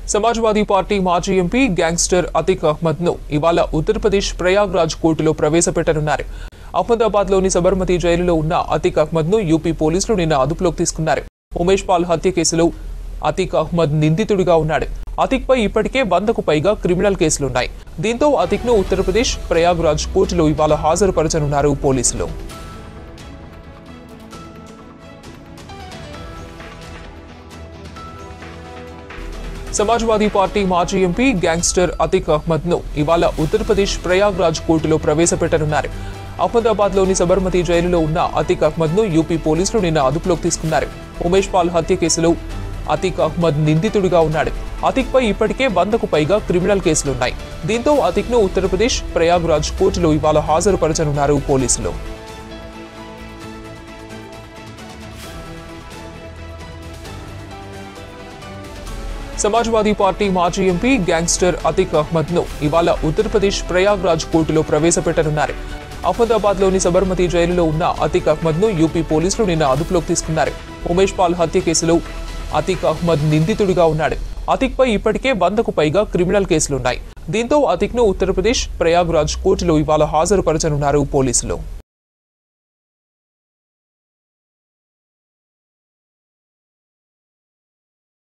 Samajwadi party మాజీ MP gangster Atiq Ahmed ను ఇవాళ ఉత్తరప్రదేశ్ ప్రయాగ్రాజ్ కోర్టులో ప్రవేశపెట్టనున్నారు అహ్మదాబాద్ లోని సబర్మతి జైలులో ఉన్న అతిక్ అహ్మద్ ను యూపీ పోలీసులు నిన్న అదుపులోకి తీసుకున్నారు ఉమేష్ పాల్ హత్య కేసులో అతిక్ అహ్మద్ నిందితుడిగా ఉన్నాడు అతిక్ పై ఇప్పటికే వందకు పైగా క్రిమినల్ కేసులున్నాయి దీంతో అతిక్ ను ఉత్తరప్రదేశ్ ప్రయాగ్రాజ్ కోర్టులో ఇవాళ హాజరుపరచనున్నారు పోలీసులు సమాజ్వాదీ పార్టీ మాజీ ఎంపీ గ్యాంగ్స్టర్ అతిక్ అహ్మద్ ను ఇవాళ ఉత్తరప్రదేశ్ ప్రయాగ్రాజ్ కోర్టులో ప్రవేశపెట్టనున్నారు అహ్మదాబాద్ లోని సబర్మతి జైలులో ఉన్న అతిక్ అహ్మద్ ను యూపీ పోలీసులు నిన్న అదుపులోకి తీసుకున్నారు ఉమేష్ పాల్ హత్య కేసులో అతిక్ అహ్మద్ నిందితుడిగా ఉన్నాడు అతిక్ పై ఇప్పటికే వందకు పైగా క్రిమినల్ కేసులున్నాయి దీంతో అతిక్ ను ఉత్తరప్రదేశ్ ప్రయాగ్రాజ్ కోర్టులో ఇవాళ హాజరుపరచనున్నారు పోలీసులు సమాజ్వాదీ పార్టీ మాజీ ఎంపీ గ్యాంగ్స్టర్ అతిక్ అహ్మద్ ను ఇవాళ ఉత్తరప్రదేశ్ ప్రయాగ్రాజ్ కోర్టులో ప్రవేశపెట్టనున్నారు అహ్మదాబాద్ లోని సబర్మతి జైలులో ఉన్న అతిక్ అహ్మద్ ను యూపీ పోలీసులు నిన్న అదుపులోకి తీసుకున్నారు ఉమేష్ పాల్ హత్య కేసులో అతిక్ అహ్మద్ నిందితుడిగా ఉన్నాడు అతిక్ పై ఇప్పటికే వందకు పైగా క్రిమినల్ కేసులున్నాయి దీంతో అతిక్ ను ఉత్తరప్రదేశ్ ప్రయాగ్రాజ్ కోర్టులో ఇవాళ హాజరుపరచనున్నారు పోలీసులు